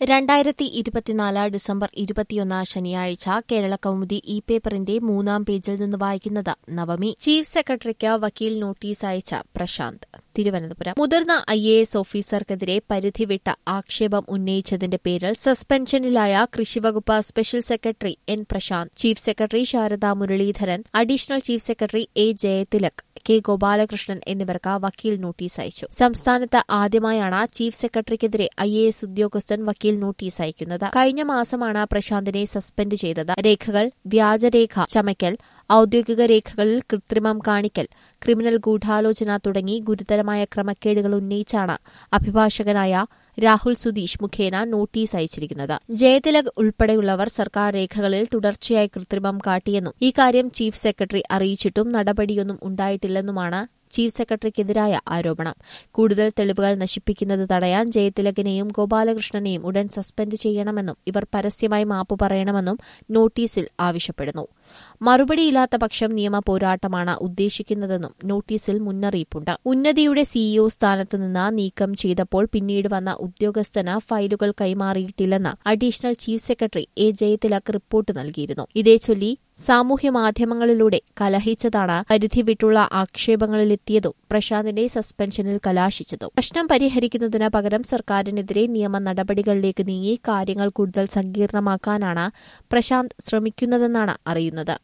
രണ്ടായിരത്തി ഇരുപത്തിനാല് ഡിസംബർ ഇരുപത്തിയൊന്ന് ശനിയാഴ്ച കേരള കൗമുദി ഇ പേപ്പറിന്റെ മൂന്നാം പേജിൽ നിന്ന് വായിക്കുന്നത് നവമി ചീഫ് സെക്രട്ടറിക്ക് വക്കീൽ നോട്ടീസ് അയച്ച പ്രശാന്ത് തിരുവനന്തപുരം മുതിർന്ന ഐ എ എസ് ഓഫീസർക്കെതിരെ പരിധിവിട്ട ആക്ഷേപം ഉന്നയിച്ചതിന്റെ പേരിൽ സസ്പെൻഷനിലായ കൃഷിവകുപ്പ് special secretary N Prashant chief secretary Sarada Muraleedharan additional chief secretary A Jayathilak K Gopalakrishnan എന്നിവർക്ക് വക്കീൽ നോട്ടീസ് അയച്ചു സംസ്ഥാനത്ത് ആദ്യമായാണ് ചീഫ് സെക്രട്ടറിക്കെതിരെ ഐ എ എസ് ഉദ്യോഗസ്ഥൻ വക്കീൽ നോട്ടീസ് അയക്കുന്നത് കഴിഞ്ഞ മാസമാണ് പ്രശാന്തിനെ സസ്പെൻഡ് ചെയ്തത് രേഖകൾ വ്യാജരേഖ ചമയ്ക്കൽ ഔദ്യോഗിക രേഖകളിൽ കൃത്രിമം കാണിക്കൽ ക്രിമിനൽ ഗൂഢാലോചന തുടങ്ങി ഗുരുതരമായ ക്രമക്കേടുകൾ ഉന്നയിച്ചാണ് അഭിഭാഷകനായ രാഹുൽ സുധീഷ് മുഖേന നോട്ടീസ് അയച്ചിരിക്കുന്നത് ജയതിലക് ഉൾപ്പെടെയുള്ളവർ സർക്കാർ രേഖകളിൽ തുടർച്ചയായി കൃത്രിമം കാട്ടിയെന്നും ഇക്കാര്യം ചീഫ് സെക്രട്ടറി അറിയിച്ചിട്ടും നടപടിയൊന്നും ഉണ്ടായിട്ടില്ലെന്നുമാണ് ചീഫ് സെക്രട്ടറിക്കെതിരായ ആരോപണം കൂടുതൽ തെളിവുകൾ നശിപ്പിക്കുന്നത് തടയാൻ ജയതിലകിനെയും ഗോപാലകൃഷ്ണനെയും ഉടൻ സസ്പെൻഡ് ചെയ്യണമെന്നും ഇവർ പരസ്യമായി മാപ്പ് പറയണമെന്നും നോട്ടീസിൽ ആവശ്യപ്പെടുന്നു മറുപടിയില്ലാത്ത പക്ഷം നിയമ പോരാട്ടമാണ് ഉദ്ദേശിക്കുന്നതെന്നും നോട്ടീസിൽ മുന്നറിയിപ്പുണ്ട് ഉന്നതിയുടെ സിഇഒ സ്ഥാനത്ത് നിന്ന് നീക്കം ചെയ്തപ്പോൾ പിന്നീട് വന്ന ഉദ്യോഗസ്ഥന് ഫയലുകൾ കൈമാറിയിട്ടില്ലെന്ന് additional chief secretary A Jayathilak report നൽകിയിരുന്നു ഇതേച്ചൊല്ലി സാമൂഹ്യമാധ്യമങ്ങളിലൂടെ കലഹിച്ചതാണ് പരിധി വിട്ടുള്ള ആക്ഷേപങ്ങളിലെത്തിയതും പ്രശാന്തിന്റെ സസ്പെൻഷനിൽ കലാശിച്ചതും പ്രശ്നം പരിഹരിക്കുന്നതിന് പകരം സർക്കാരിനെതിരെ നിയമ നടപടികളിലേക്ക് നീങ്ങി കാര്യങ്ങൾ കൂടുതൽ സങ്കീർണമാക്കാനാണ് പ്രശാന്ത് ശ്രമിക്കുന്നതെന്നാണ് അറിയുന്നത്